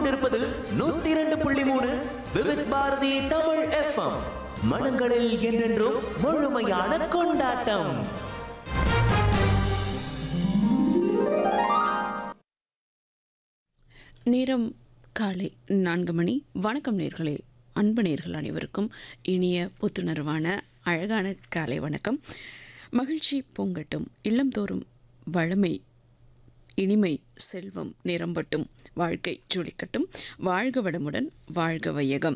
கேட்டுக்கொண்டிருப்பது நூத்தி இரண்டு புள்ளி மூணு விவித் பாரதி தமிழ் எஃப்எம் மனங்களில் என்றென்றும் முழுமையான கொண்டாட்டம் நேரம் காலை நான்கு மணி வணக்கம் நேர்களே அன்பு நேர்கள் அனைவருக்கும் இனிய புத்துணர்வான அழகான காலை வணக்கம் மகிழ்ச்சி பொங்கட்டும் இல்லம்தோறும் வளமை இனிமை செல்வம் நிரம்பட்டும் வாழ்க்கை ஜொலிக்கட்டும் வாழ்க வளமுடன் வாழ்க வையகம்